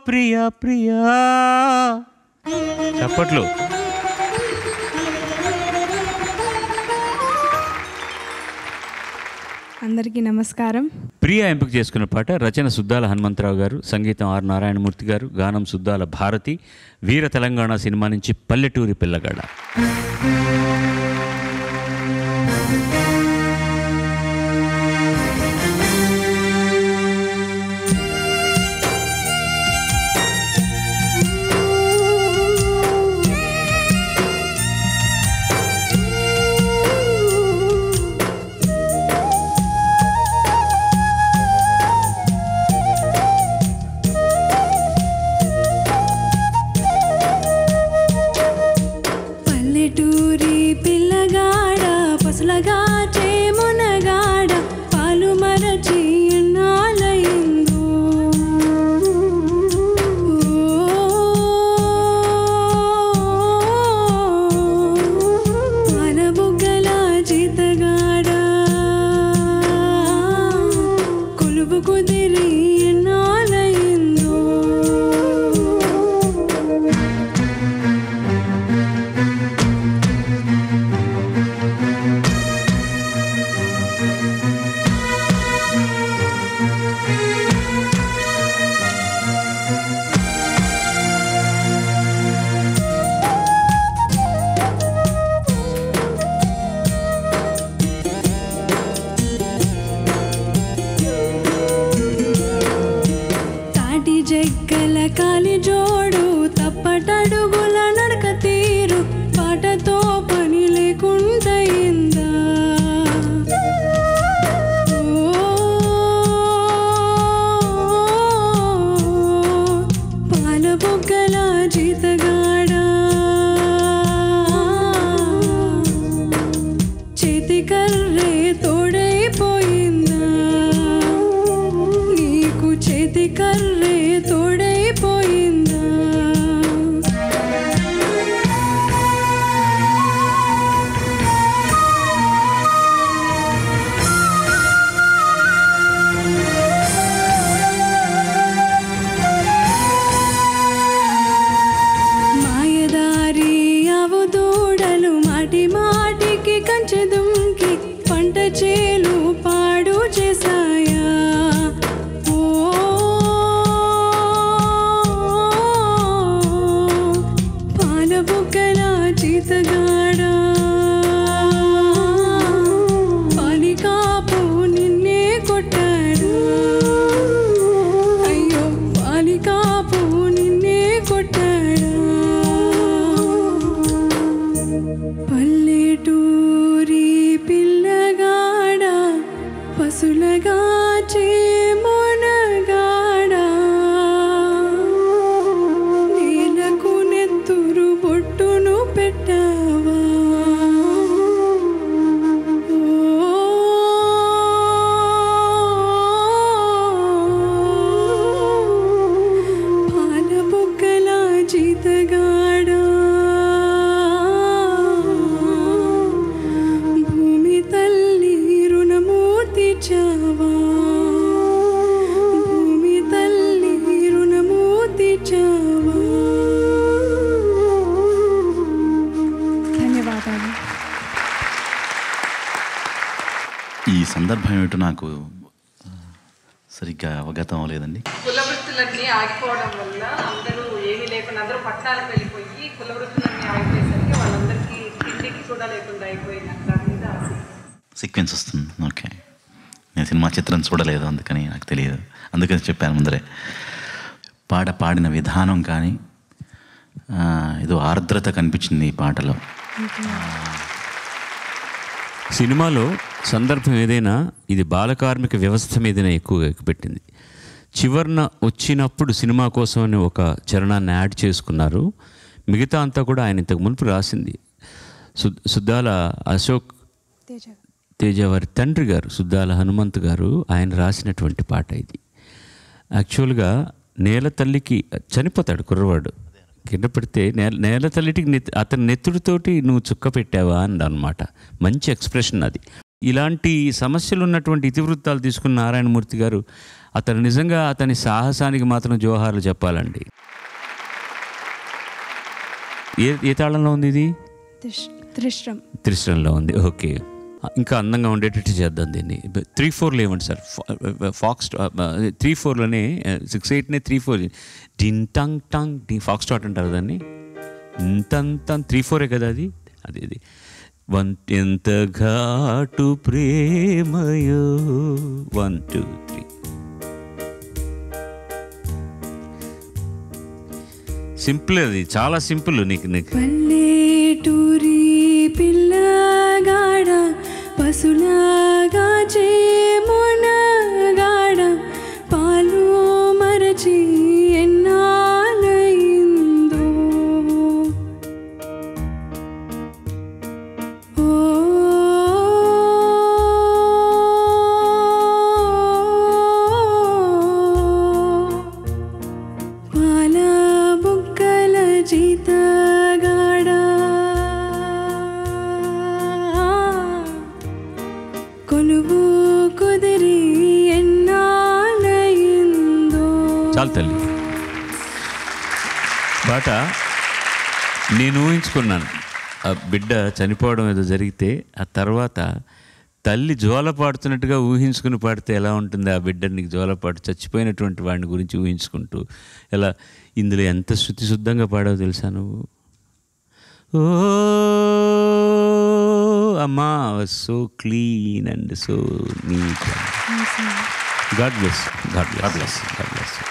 ప్రియా ప్రియా చప్పట్లు అందరికీ నమస్కారం ప్రియా ఎంపిక చేసుకున్న పాట రచన సుద్దాల హనుమంతరావు గారు సంగీతం ఆర్ నారాయణమూర్తి గారు గానం సుద్దాల భారతి వీర తెలంగాణ సినిమా నుంచి పల్లెటూరి పిల్లగాడ పల్లెటూరి పిల్లగాడ పసలగా చేమునగాడ పాలు మరచి ఎన్నాలయిందో పాలబుగ్గల జీతగాడ కొలువు కుదిరి ఎన్నాలయిందో తాటి జగ్గల కాలి జోడు తప్పటడుగుల నడక తీరు పాటతో పని లేకుంటయిందా పాల బొగ్గల జీతగాడా చేతి కర్రే తోడైపోయిందా నీకు చేతి కర్రే తోడైపోయిందా మాయదారి ఆవు దూడలు మాటి మాటికి కంచె దుంకి పంట చేలు పాడు చేశాయా ఓ పాల బుగ్గల జీతగాడా పాలికాపు నిన్నే కొట్టాడు అయ్యో పాలికాపు నిన్నే కొట్టాడా పల్లెటూరి పిల్లగాడ పసులగా చేమొనగాడా నేలకు నెత్తురు బొట్టును పెట్టావా పాల బుగ్గల జీతగాడా భూమి తల్లి రుణము తీర్చావా భూమి తల్లి రుణము తీర్చావా ధన్యవాదాలు ఈ సందర్భం ఏమిటో నాకు ఆ, సరిగ్గా అవగతం అవ్వలేదండి కుల వృత్తులన్నీ ఆగిపోవడం వల్ల అందరూ ఏమీ లేకుండా అందరూ పట్టణాలకు వెళ్ళిపోయి కుల వృత్తులన్నీ ఆగిపోయేసరికి వాళ్ళందరికీ తిండికి కూడా లేకుండా అయిపోయినాక దాని మీద ఆశ. సీక్వెన్స్ వస్తుంది ఓకే నేను సినిమా చిత్రం చూడలేదు అందుకని నాకు తెలియదు అందుకని చెప్పాను ముందరే పాట పాడిన విధానం కానీ ఆ, ఏదో ఆర్ద్రత కనిపించింది ఈ పాటలో సినిమాలో సందర్భం ఏదైనా ఇది బాలకార్మిక వ్యవస్థ మీదనే ఎక్కువగా ఎక్కుపెట్టింది చివరన వచ్చినప్పుడు సినిమా కోసం అని ఒక చరణాన్ని యాడ్ చేసుకున్నారు మిగతా అంతా కూడా ఆయన ఇంతకు మునుపు రాసింది సు సుద్దాల అశోక్ తేజ తేజ వారి తండ్రి గారు సుద్దాల హనుమంత్ గారు ఆయన రాసినటువంటి పాట ఇది యాక్చువల్గా నేల తల్లికి చనిపోతాడు కుర్రవాడు కింద పడితే నేల నేల తల్లిటికి నెత్ అతని నెత్తుడితోటి నువ్వు చుక్క పెట్టావా అని అనమాట మంచి ఎక్స్ప్రెషన్ అది ఇలాంటి సమస్యలు ఉన్నటువంటి ఇతివృత్తాలు తీసుకున్న నారాయణమూర్తి గారు అతను నిజంగా అతని సాహసానికి మాత్రం జోహార్లు చెప్పాలండి ఏ ఏ తాళంలో ఉంది ఇది త్రిష్- త్రిశ్రం త్రిశ్రంలో ఉంది ఓకే ఇంకా అందంగా ఉండేటట్టు చేద్దాం దీన్ని త్రీ ఫోర్లో ఏమండి సార్ ఫాక్స్ త్రీ ఫోర్లోనే సిక్స్ ఎయిట్నే త్రీ ఫోర్ డిన్ టంగ్ టంగ్ డి ఫాక్స్ టాట్ అంటారు దాన్ని ఇంతంత త్రీ ఫోరే కదా అది అది అది వన్ ఎంత ఘాటు ప్రేమయో వన్ టూ త్రీ సింపుల్ అది చాలా సింపుల్ నీకు నీకు పల్లెటూరి పిల్లగాడ పశులాగా చేమునగాడ పాలు మరచి ఎన్నాలైందో ఓ పాల బుక్కల జీతగాడ కొలువు కుదిరి ఎన్నాలయిందో చాలు తల్లి పాట నేను ఊహించుకున్నాను ఆ బిడ్డ చనిపోవడం ఏదో జరిగితే ఆ తర్వాత తల్లి జోల పాడుతున్నట్టుగా ఊహించుకుని పాడితే ఎలా ఉంటుంది ఆ బిడ్డ నీకు జోలపాటు చచ్చిపోయినటువంటి వాడిని గురించి ఊహించుకుంటూ ఎలా ఇందులో ఎంత శృతి శుద్ధంగా పాడావో తెలుసా నువ్వు ఓ అమ్మా so clean and so neat God bless God bless God bless